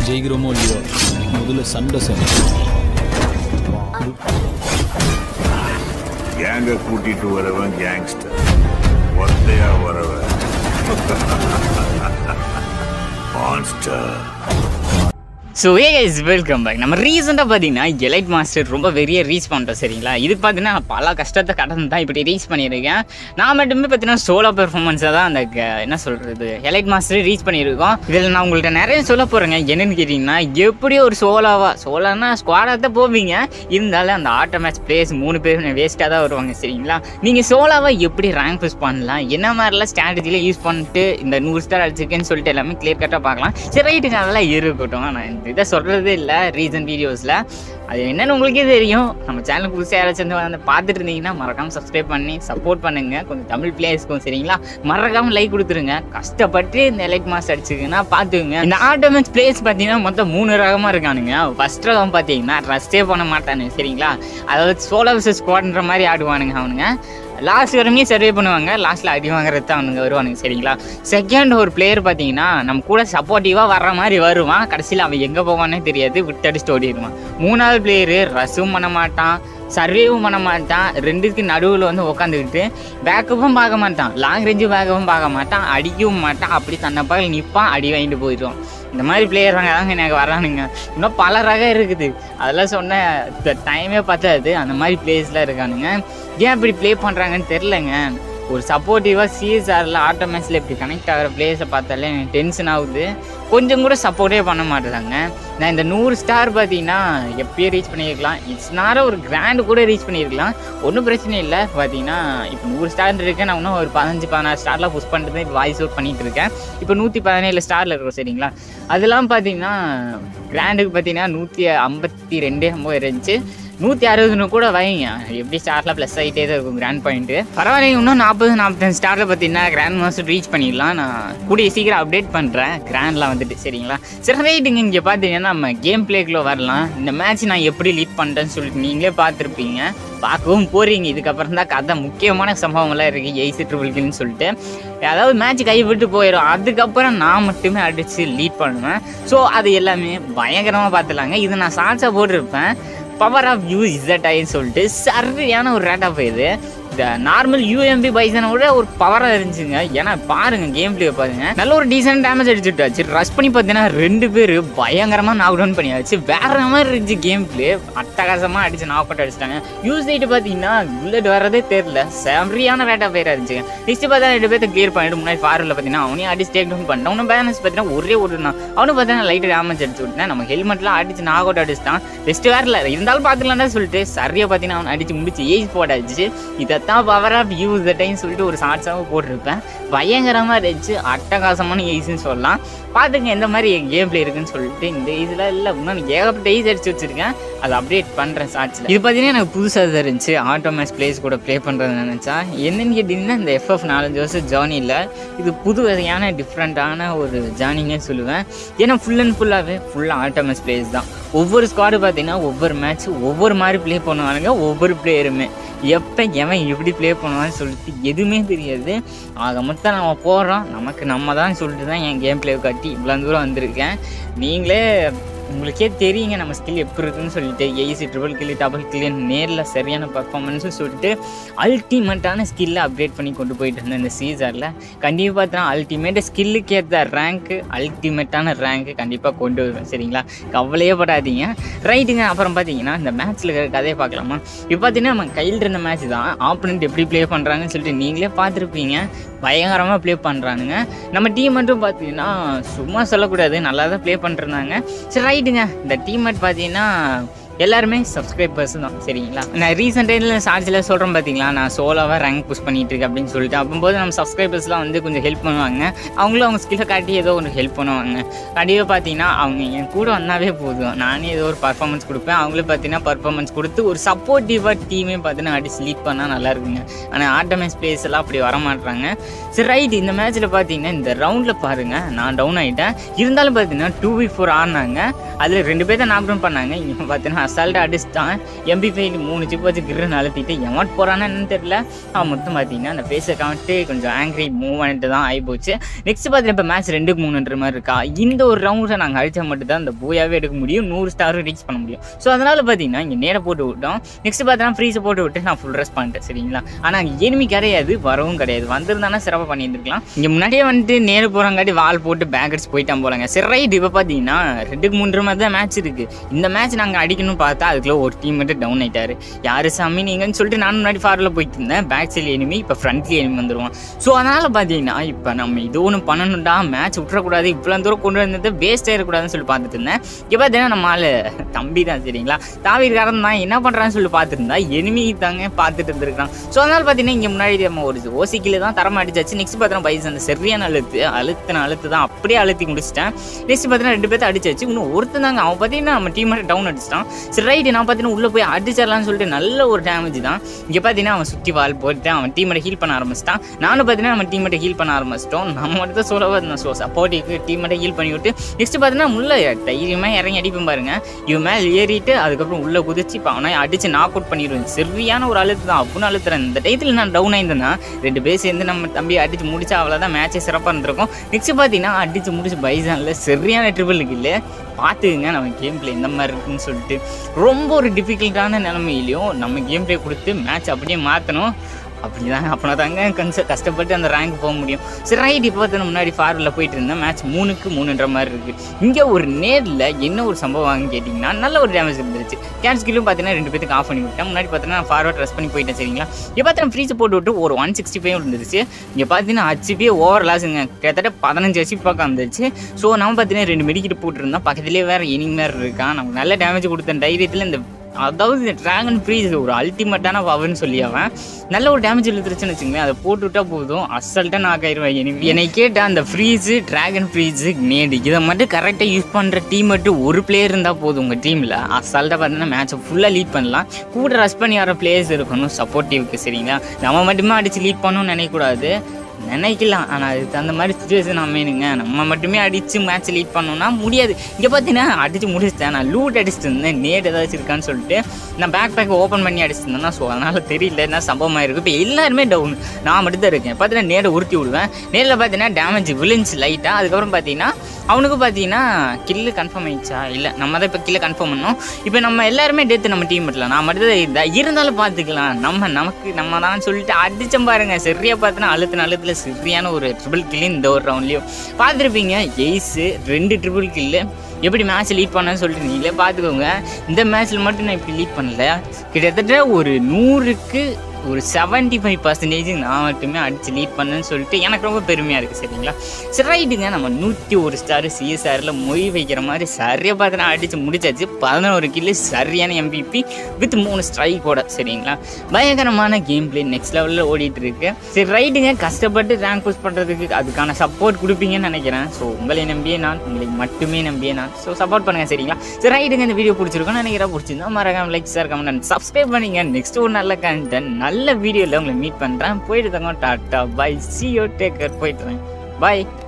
ஜெயிக்கிறோமோ இல்லையோ முதல்ல சண்டை சார் கேங்க கூட்டிட்டு வரவன் கேங்ஸ்டர் ஒத்தையா வரவன் monster so hey guys welcome back நம்ம ரீசெண்டாக பார்த்தீங்கன்னா எலைட் மாஸ்டர் ரொம்ப பெரிய ரீச் பண்ணிட்டோம் சரிங்களா இதுக்கு பார்த்தீங்கன்னா நான் பல கஷ்டத்தை கடந்து தான் இப்படி ரீச் பண்ணியிருக்கேன் நான் மட்டுமே பார்த்தீங்கன்னா சோலோ பெர்ஃபார்மன்ஸை தான் அந்த க- என்ன சொல்கிறது எலைட் மாஸ்டர் ரீச் பண்ணியிருக்கோம் இதில் நான் உங்கள்கிட்ட நிறைய சொல்ல போகிறேங்க என்னென்னு கேட்டிங்கன்னா எப்படி ஒரு சோலோவா சோலோனா ஸ்குவாடாக தான் போவீங்க இருந்தாலும் அந்த ஆட்டோ மேட்ச் பிளேஸ் மூணு பேர் வேஸ்ட்டாக தான் வருவாங்க சரிங்களா நீங்கள் சோலோவாக எப்படி ரேங்க் புஷ் பண்ணலாம் என்ன மாதிரிலாம் ஸ்ட்ராட்டஜியில் யூஸ் பண்ணிட்டு இந்த நூறு ஸ்டார் அடிச்சிருக்கேன்னு சொல்லிட்டு எல்லாமே கிளியர் கட்டாக பார்க்கலாம் சரி ரைட்டுங்க அதெல்லாம் இருக்கட்டும் நான் இந்த இதை சொல்கிறதே இல்லை ரீசன் வீடியோஸில் அது என்னன்னு உங்களுக்கே தெரியும் நம்ம சேனல் புதுசாக யாராச்சும் வந்து வந்து பார்த்துட்டு இருந்தீங்கன்னா மறக்காமல் சப்ஸ்கிரைப் பண்ணி சப்போர்ட் பண்ணுங்க கொஞ்சம் தமிழ் பிளேயர்ஸ்க்கும் சரிங்களா மறக்காமல் லைக் கொடுத்துருங்க கஷ்டப்பட்டு இந்த எலைட் மாஸ் அடிச்சுக்குன்னா பார்த்துக்குங்க இந்த ஆட்டோமேட் பிளேயர்ஸ் பார்த்தீங்கன்னா மொத்தம் மூணு ரகமாக இருக்கானுங்க ஃபர்ஸ்ட் ரகம் பார்த்தீங்கன்னா ரஸ்டே பண்ண மாட்டானுங்க சரிங்களா அதாவது சோலோ விசஸ் ஸ்குவாட்ன்ற மாதிரி ஆடுவானுங்க அவனுங்க லாஸ்ட் வரையுமே சர்வே பண்ணுவாங்க லாஸ்ட்டில் அடி வாங்குறது தான் அவனுங்க வருவானுங்க சரிங்களா செகண்ட் ஒரு பிளேயர் பார்த்தீங்கன்னா நம்ம கூட சப்போர்ட்டிவாக வர்ற மாதிரி வருவான் கடைசியில் அவன் எங்கே போவானே தெரியாது விட்டடிச்சுட்டு ஓடிடுவான் மூணாவது பிளேயரு ரஸும் பண்ண மாட்டான் சர்வேவும் பண்ண மாட்டான் ரெண்டுக்கு நடுவில் வந்து உட்காந்துக்கிட்டு பேக்கப்பும் பார்க்க மாட்டான் லாங் ரேஞ்சு பேக்கப்பும் பார்க்க மாட்டான் அடிக்கவும் மாட்டான் அப்படி தன்னப்பாக நிற்பான் அடி வாங்கிட்டு போயிடுவான் இந்த மாதிரி பிளேயர் தாங்க எனக்கு வரானுங்க இன்னும் பல ரகம் இருக்குது அதெல்லாம் சொன்ன டைமே பத்தாது அந்த மாதிரி பிளேஸ்லாம் இருக்கானுங்க ஏன் இப்படி ப்ளே பண்ணுறாங்கன்னு தெரிலங்க ஒரு சப்போர்ட்டிவாக சிஎஸ்ஆரில் ஆட்டோ மேட்ச்சில் இப்படி கனெக்ட் ஆகிற பிளேஸை பார்த்தாலே எனக்கு டென்ஷன் ஆகுது கொஞ்சம் கூட சப்போர்ட்டே பண்ண மாட்டேறாங்க நான் இந்த நூறு ஸ்டார் பார்த்தீங்கன்னா எப்பயே ரீச் பண்ணியிருக்கலாம் இட்ஸ் நார ஒரு கிராண்டு கூட ரீச் பண்ணியிருக்கலாம் ஒன்றும் பிரச்சனை இல்லை பார்த்தீங்கன்னா இப்போ நூறு ஸ்டார் இருக்கேன் நான் இன்னும் ஒரு பதினஞ்சு பதினாறு ஸ்டார்லாம் புஷ் பண்ணிட்டு தான் இப்போ வாய்ஸ் அவுட் பண்ணிட்டு இருக்கேன் இப்போ நூற்றி பதினேழு ஸ்டாரில் இருக்கும் சரிங்களா அதெல்லாம் பார்த்தீங்கன்னா கிராண்டுக்கு பார்த்தீங்கன்னா நூற்றி ஐம்பத்தி ரெண்டே ஐம்பது இருந்துச்சு நூற்றி அறுபதுன்னு கூட வைங்க எப்படி ஸ்டாரில் ப்ளஸ் ஆகிட்டே தான் இருக்கும் கிராண்ட் பாயிண்ட்டு பரவாயில்ல இன்னும் நாற்பது நாற்பத்தஞ்சு ஸ்டாரில் பார்த்தீங்கன்னா கிராண்ட் மாஸ்டர் ரீச் பண்ணிடலாம் நான் கூடிய சீக்கிரம் அப்டேட் பண்ணுறேன் கிராண்ட்லாம் வந்துட்டு சரிங்களா சரி ரைட்டுங்க இங்கே பார்த்தீங்கன்னா நம்ம கேம் பிளேக்குள்ளே வரலாம் இந்த மேட்ச் நான் எப்படி லீட் பண்ணுறேன்னு சொல்லிட்டு நீங்களே பார்த்துருப்பீங்க பார்க்கவும் போகிறீங்க இதுக்கப்புறம் தான் கதை முக்கியமான சம்பவங்கள்லாம் இருக்குது எய்சி ட்ரிபிள்கின்னு சொல்லிட்டு அதாவது மேட்ச் கை விட்டு போயிடும் அதுக்கப்புறம் நான் மட்டுமே அடித்து லீட் பண்ணுவேன் ஸோ அது எல்லாமே பயங்கரமாக பார்த்துலாங்க இது நான் சாட்சாக போட்டிருப்பேன் பவர் ஆஃப் யூ இசட் ஐன்னு சொல்லிட்டு சரியான ஒரு ரேட் ஆஃப் இது இந்த நார்மல் யூஎம்பி பைசனை விட ஒரு பவராக இருந்துச்சுங்க ஏன்னா பாருங்க கேம் பிளே பாருங்க நல்ல ஒரு டீசென்ட் டேமேஜ் அடிச்சுட்டாச்சு ரஷ் பண்ணி பார்த்தீங்கன்னா ரெண்டு பேர் பயங்கரமாக நாக் டவுன் பண்ணியாச்சு வேற மாதிரி இருந்துச்சு கேம் பிளே அட்டகாசமாக அடிச்சு நாக் அவுட் அடிச்சிட்டாங்க யூஸ் சைட்டு பார்த்தீங்கன்னா புல்லட் வர்றதே தெரியல சரியான ரேட் ஆஃப் ஃபயர் இருந்துச்சு நெக்ஸ்ட் பார்த்தா ரெண்டு பேர்த்த கிளியர் பண்ணிட்டு முன்னாடி ஃபாரில் பார்த்தீங்கன்னா அவனையும் அடிச்சு டேக் டவுன் பண்ணிட்டான் அவனும் பேலன்ஸ் பார்த்தீங்கன்னா ஒரே ஒரு தான் அவனும் பார்த்தீங்கன்னா லைட்டு டேமேஜ் அடிச்சு விட்டேன் நம்ம ஹெல்மெட்லாம் அடிச்சு நாக் அவுட் அடிச்சிட்டான் பெஸ்ட் வேற இல்லை இருந்தாலும் பார்த்துக்கலாம்னு சொல்லிட்டு சரியாக பார்த்தீங்கன்னா அவன் அடிச்சு முடிச்சு ஏஜ் போடாச்சு இதைத்தான் பவர் ஆஃப் யூஸ் டைம் சொல்லிட்டு ஒரு ஷார்ட்ஸாகவும் போட்டிருப்பேன் பயங்கரமாக இருந்துச்சு அட்டகாசமான ஏஜ்னு சொல்லலாம் பார்த்துங்க எந்த மாதிரி கேம் பிளே இருக்குன்னு சொல்லிட்டு இந்த இதில் இல்லை இன்னும் ஏகப்பட்ட ஏஜ் அடிச்சு வச்சிருக்கேன் அதை அப்டேட் பண்ணுறேன் ஷார்ட்ஸில் இது பார்த்தீங்கன்னா எனக்கு புதுசாக தான் இருந்துச்சு ஆட்டோ மேட்ச் பிளேஸ் கூட ப்ளே பண்ணுறது நினச்சா என்னன்னு கேட்டிங்கன்னா இந்த எஃப்எஃப் நாலஞ்சு வருஷம் ஜேர்னியில் இது புது வகையான டிஃப்ரெண்ட்டான ஒரு ஜேர்னினே சொல்லுவேன் ஏன்னா ஃபுல் அண்ட் ஃபுல்லாகவே ஃபுல்லாக ஆட்டோ மேட்ச் பிளேஸ் தான் ஒவ்வொரு ஸ்குவாடு பார்த்தீங்கன்னா ஒவ்வொரு மேட்ச் ஒவ்வொரு மாதிரி ப்ளே பண்ணுவானுங்க ஒவ்வொரு பிளேயருமே எப்போ எவன் எப்படி ப்ளே பண்ணுவான்னு சொல்லிட்டு எதுவுமே தெரியாது ஆக மொத்தம் நம்ம போகிறோம் நமக்கு நம்ம தான் சொல்லிட்டு தான் என் கேம் ப்ளே காட்டி இவ்வளோ தூரம் வந்திருக்கேன் நீங்களே உங்களுக்கே தெரியுங்க நம்ம ஸ்கில் எப்படி இருக்குன்னு சொல்லிட்டு ஏசி ட்ரிபிள் கில்லி டபுள் கில்லி நேரில் சரியான பர்ஃபார்மன்ஸும் சொல்லிட்டு அல்டிமேட்டான ஸ்கில்லை அப்டேட் பண்ணி கொண்டு போயிட்டு இருந்தேன் இந்த சீசரில் கண்டிப்பாக பார்த்தா அல்டிமேட் ஸ்கில்லுக்கு ஏற்ற ரேங்க்கு அல்டிமேட்டான ரேங்க்கு கண்டிப்பாக கொண்டு வருவேன் சரிங்களா கவலையே படாதீங்க ரைட்டுங்க அப்புறம் பார்த்தீங்கன்னா இந்த மேட்ச்சில் இருக்கிற கதையை பார்க்கலாமா இப்போ பார்த்தீங்கன்னா நம்ம கையில் இருந்த மேட்ச் தான் ஆப்போனண்ட் எப்படி ப்ளே பண்ணுறாங்கன்னு சொல்லிட்டு நீங்களே பார்த்துருப்பீங்க பயங்கரமாக ப்ளே பண்ணுறானுங்க நம்ம டீம் மட்டும் பார்த்தீங்கன்னா சும்மா சொல்லக்கூடாது நல்லா தான் ப்ளே பண்ணிருந்தாங்க சரி ரைட்டுங்க இந்த டீம் மட்டும் பார்த்தீங்கன்னா எல்லாருமே சப்ஸ்கிரைபர்ஸ் தான் சரிங்களா நான் ரீசெண்ட் டைமில் சார்ஜில் சொல்கிறேன் பார்த்தீங்களா நான் சோலோவாக ரேங்க் புஷ் பண்ணிட்டு இருக்கேன் அப்படின்னு சொல்லிட்டு அப்போது நம்ம சப்ஸ்கிரைபர்ஸ்லாம் வந்து கொஞ்சம் ஹெல்ப் பண்ணுவாங்க அவங்களும் அவங்க ஸ்கில்லை காட்டி ஏதோ ஒன்று ஹெல்ப் பண்ணுவாங்க கண்டிப்பாக பார்த்தீங்கன்னா அவங்க என் கூட வந்தாவே போதும் நானே ஏதோ ஒரு பர்ஃபார்மன்ஸ் கொடுப்பேன் அவங்களும் பார்த்தீங்கன்னா பர்ஃபார்மன்ஸ் கொடுத்து ஒரு சப்போர்ட்டிவாக டீமே பார்த்தீங்கன்னா அடிச்சு லீட் பண்ணால் நல்லா இருக்குங்க ஆனால் ஆட்டோமேஸ் பிளேஸ் எல்லாம் அப்படி வர மாட்றாங்க சரி ரைட் இந்த மேட்ச்சில் பார்த்தீங்கன்னா இந்த ரவுண்டில் பாருங்கள் நான் டவுன் ஆகிட்டேன் இருந்தாலும் பார்த்தீங்கன்னா டூ வி ஃபோர் ஆடினாங்க அதில் ரெண்டு பேர் தான் நாக் டவுன் பண்ணாங்க இங்கே பார்த்தீங்கன்னா அசால்ட்டாக அடிச்சிட்டான் எம்பி ஃபைல் மூணு சிப் வச்சு கிருன்னு அழுத்திட்டு எமௌண்ட் போகிறான்னு என்னன்னு தெரியல அவன் மொத்தம் பார்த்தீங்கன்னா அந்த ஃபேஸ் அக்கௌண்ட்டு கொஞ்சம் ஆங்கிரி மூவ்மெண்ட் தான் ஆகிப்போச்சு நெக்ஸ்ட் பார்த்தீங்கன்னா இப்போ மேட்ச் ரெண்டுக்கு மூணுன்ற மாதிரி இருக்கா இந்த ஒரு ரவுண்டை நாங்கள் அடித்தா மட்டும் தான் அந்த பூயாவே எடுக்க முடியும் நூறு ஸ்டாரும் ரீச் பண்ண முடியும் ஸோ அதனால் பார்த்தீங்கன்னா இங்கே நேர போட்டு விட்டோம் நெக்ஸ்ட் பார்த்தீங்கன்னா ஃப்ரீஸை போட்டு விட்டு நான் ஃபுல் ரெஸ்ட் பண்ணிட்டேன் சரிங்களா ஆனால் அங்கே எனிமி கிடையாது வரவும் கிடையாது வந்திருந்தானா சிறப்பாக பண்ணியிருந்துருக்கலாம் இங்கே முன்னாடியே வந்துட்டு நேர போகிறங்காட்டி வால் போட்டு பேக் அடிச்சு போயிட்டான் போலாங்க சரி ரைட் இப்போ பார்த்தீங்கன்னா ரெண்டுக்கு மூன்று மாதிரி தான் மேட்ச் இருக்குது இந்த மேட்ச் நாங்கள் அடிக்கணும்னு பார்த்தா அதுக்குள்ள ஒரு டீம் மட்டும் டவுன் ஆயிட்டாரு யாரு சாமி நீங்கன்னு சொல்லிட்டு நான் முன்னாடி ஃபாரில் போயிட்டு இருந்தேன் பேக் சைடு எனிமி இப்போ ஃப்ரண்ட்லி எனிமி வந்துருவான் ஸோ அதனால் பார்த்தீங்கன்னா இப்போ நம்ம இது ஒன்று பண்ணணும்டா மேட்ச் விட்டுறக்கூடாது இவ்வளோ தூரம் கொண்டு வந்தது வேஸ்ட் ஆகிடக்கூடாதுன்னு சொல்லி பார்த்துட்டு இருந்தேன் இப்போ பார்த்தீங்கன்னா நம்ம ஆளு தம்பி தான் சரிங்களா தாவிர்காரன் தான் என்ன பண்ணுறான்னு சொல்லி பார்த்துருந்தா எனிமி தாங்க பார்த்துட்டு இருந்திருக்கான் ஸோ அதனால் பார்த்தீங்கன்னா இங்கே முன்னாடி நம்ம ஒரு ஓசிக்கில் தான் தரமா அடிச்சாச்சு நெக்ஸ்ட் பார்த்தீங்கன்னா பைஸ் அந்த சரியான அழுத்து அழுத்தின அழுத்து தான் அப்படியே அழுத்தி முடிச்சிட்டேன் நெக்ஸ்ட் பார்த்தீங்கன்னா ரெண்டு பேர்த்த அடிச்சாச்சு இன்னும் ஒருத்தன் தாங்க அவன் பார்த்தீங்கன்னா நம்ம டீம் மட்டும் டவுன் அடிச்சிட்டான் சரி ரைட்டு நான் பார்த்தீங்கன்னா உள்ளே போய் அடிச்சிடலாம்னு சொல்லிட்டு நல்ல ஒரு டேமேஜ் தான் இங்கே பார்த்தீங்கன்னா அவன் சுற்றி வால் போட்டு அவன் டீமோட ஹீல் பண்ண ஆரம்பிச்சிட்டான் நானும் பார்த்தீங்கன்னா நம்ம டீமோட ஹீல் பண்ண ஆரம்பிச்சிட்டோம் நம்ம மட்டும் தான் சொல்லவா இருந்தோம் ஸோ சப்போர்ட்டிக்கு டீமோட ஹீல் பண்ணி விட்டு நெக்ஸ்ட் பார்த்தீங்கன்னா உள்ள தைரியமாக இறங்கி அடிப்பேன் பாருங்க இவன் மேலே ஏறிட்டு அதுக்கப்புறம் உள்ளே குதிச்சு இப்போ அவனை அடிச்சு நாக் அவுட் பண்ணிடுவேன் சரியான ஒரு அழுத்து தான் அப்படின்னு அழுத்துறேன் இந்த டயத்தில் நான் டவுன் ஆயிருந்தேன்னா ரெண்டு பேர் சேர்ந்து நம்ம தம்பி அடிச்சு முடிச்சா அவ்வளோதான் மேட்சே சிறப்பாக இருந்திருக்கும் நெக்ஸ்ட் பார்த்தீங்கன்னா அடிச்சு முடிச்சு பைசானில் சரியான ட்ரிபிள் இல்லை பார்த்துக்குங்க நம்ம கேம் பிளே இந்த மாதிரி இருக்குன்னு சொல்லிட்டு ரொம்ப ஒரு டிஃபிகல்ட்டான நிலமையிலையும் நம்ம கேம் பிளே கொடுத்து மேட்ச் அப்படியே மாற்றணும் அப்படி தான் அப்படின்னா தாங்க கொஞ்சம் கஷ்டப்பட்டு அந்த ரேங்க் போக முடியும் சரி ரைட் இப்போ பார்த்து முன்னாடி ஃபார்வர்டில் போயிட்டு இருந்தேன் மேட்ச் மூணுக்கு மூணுன்ற மாதிரி இருக்குது இங்கே ஒரு நேரில் என்ன ஒரு சம்பவம் கேட்டிங்கன்னா நல்ல ஒரு டேமேஜ் இருந்துச்சு கேன் ஸ்கில்லும் பார்த்தீங்கன்னா ரெண்டு பேருக்கு ஆஃப் பண்ணி விட்டேன் முன்னாடி பார்த்தீங்கன்னா நான் ஃபார்வர்ட் ட்ரெஸ் பண்ணி போயிட்டேன் சரிங்களா இப்போ பார்த்தீங்கன்னா ஃப்ரீஸ் போட்டு விட்டு ஒரு ஒன் சிக்ஸ்டி ஃபைவ் இருந்துச்சு இங்கே பார்த்தீங்கன்னா ஹச்சிபி ஓவர் லாஸுங்க கிட்டத்தட்ட பதினஞ்சு ஹச்சி பக்கம் வந்துச்சு ஸோ நம்ம பார்த்தீங்கன்னா ரெண்டு மெடிக்கிட்டு போட்டுருந்தோம் பக்கத்துலேயே வேறு இனிமே வேறு இருக்கான் நமக்கு நல்ல டேமேஜ் கொடுத்த தைரியத்தில் இந்த அதாவது இந்த ட்ராகன் ஃப்ரீஸ் ஒரு அல்டிமேட்டான பவர்னு சொல்லி அவன் நல்ல ஒரு டேமேஜ் இழுத்துருச்சுன்னு வச்சுங்களேன் அதை போட்டு விட்டா போதும் அசல்ட்டாக நான் ஆயிடுவேன் எனக்கு என்னை கேட்ட அந்த ஃப்ரீஸு ட்ராகன் ஃப்ரீஸு நேடு இதை மட்டும் கரெக்டாக யூஸ் பண்ணுற டீம் மட்டும் ஒரு பிளேயர் இருந்தால் போதும் உங்கள் டீமில் அசால்ட்டாக பார்த்தீங்கன்னா மேட்சை ஃபுல்லாக லீட் பண்ணலாம் கூட ரஷ் பண்ணி வர பிளேயர்ஸ் இருக்கணும் சப்போர்ட்டிவ்க்கு சரிங்களா நம்ம மட்டுமே அடித்து லீட் பண்ணணும்னு நினைக்கக்கூடாது நினைக்கலாம் ஆனால் அதுக்கு தகுந்த மாதிரி சுச்சுவேஷன் அமையணுங்க நம்ம மட்டுமே அடித்து மேட்ச் லீட் பண்ணோம்னா முடியாது இங்கே பார்த்தீங்கன்னா அடித்து முடிச்சிட்டேன் நான் லூட் அடிச்சுட்டு இருந்தேன் நேட் ஏதாச்சும் இருக்கான்னு சொல்லிட்டு நான் பேக் பேக் ஓப்பன் பண்ணி அடிச்சுட்டு இருந்தேன்னா ஸோ அதனால் தெரியல என்ன சம்பவமாக இருக்குது இப்போ எல்லாருமே டவுன் நான் மட்டும் தான் இருக்கேன் பார்த்தீங்கன்னா நேரை உருட்டி விடுவேன் நேரில் பார்த்தீங்கன்னா டேமேஜ் விழுந்துச்சு லைட்டாக அதுக்கப்புறம் பார்த்தீங்கன்னா அவனுக்கு பார்த்தீங்கன்னா கில்லு கன்ஃபார்ம் ஆயிடுச்சா இல்லை நம்ம தான் இப்போ கில்லை கன்ஃபார்ம் பண்ணோம் இப்போ நம்ம எல்லாருமே டெத்து நம்ம டீம் மட்டும் நான் மட்டும் தான் இருந்தா இருந்தாலும் பார்த்துக்கலாம் நம்ம நமக்கு நம்ம தான் சொல்லிட்டு அடிச்சம் பாருங்க சரியாக பார்த்தோன்னா அழுத்தின அழுத்துல சரியான ஒரு ட்ரிபிள் கில்லு இந்த ஒரு ரவுண்ட்லேயும் பார்த்துருப்பீங்க எய்ஸு ரெண்டு ட்ரிபிள் கில்லு எப்படி மேட்ச் லீட் பண்ணேன்னு சொல்லிட்டு நீங்களே பார்த்துக்கோங்க இந்த மேட்ச்சில் மட்டும் நான் இப்படி லீட் பண்ணல கிட்டத்தட்ட ஒரு நூறுக்கு ஒரு செவன்ட்டி ஃபைவ் பர்சன்டேஜ் நான் மட்டுமே அடித்து லீட் பண்ணேன்னு சொல்லிட்டு எனக்கு ரொம்ப பெருமையாக இருக்குது சரிங்களா சரி ரைட்டுங்க நம்ம நூற்றி ஒரு ஸ்டார் சிஎஸ்ஆரில் மொய் வைக்கிற மாதிரி சரியாக பார்த்து நான் அடித்து முடிச்சாச்சு பதினோரு கில்லு சரியான எம்பிபி வித் மூணு ஸ்ட்ரைக்கோட சரிங்களா பயங்கரமான கேம் பிளே நெக்ஸ்ட் லெவலில் ஓடிட்டு இருக்கு சரி ரைட்டுங்க கஷ்டப்பட்டு ரேங்க் புஷ் பண்ணுறதுக்கு அதுக்கான சப்போர்ட் கொடுப்பீங்கன்னு நினைக்கிறேன் ஸோ உங்களை நம்பியே நான் உங்களை மட்டுமே நம்பியே நான் ஸோ சப்போர்ட் பண்ணுங்கள் சரிங்களா சரி ரைட்டுங்க இந்த வீடியோ பிடிச்சிருக்கோம் நினைக்கிறேன் பிடிச்சிருந்தா மறக்காம லைக் சார் கமெண்ட் சப்ஸ்கிரைப் பண்ணிங்க நெக்ஸ்ட் ஒரு நல்ல கண்டென்ட் நல்ல வீடியோவில் உங்களை மீட் பண்ணுறேன் போயிட்டு தங்க டாட்டா பை சி யோ டேக்கர் போயிட்டுறேன் பாய்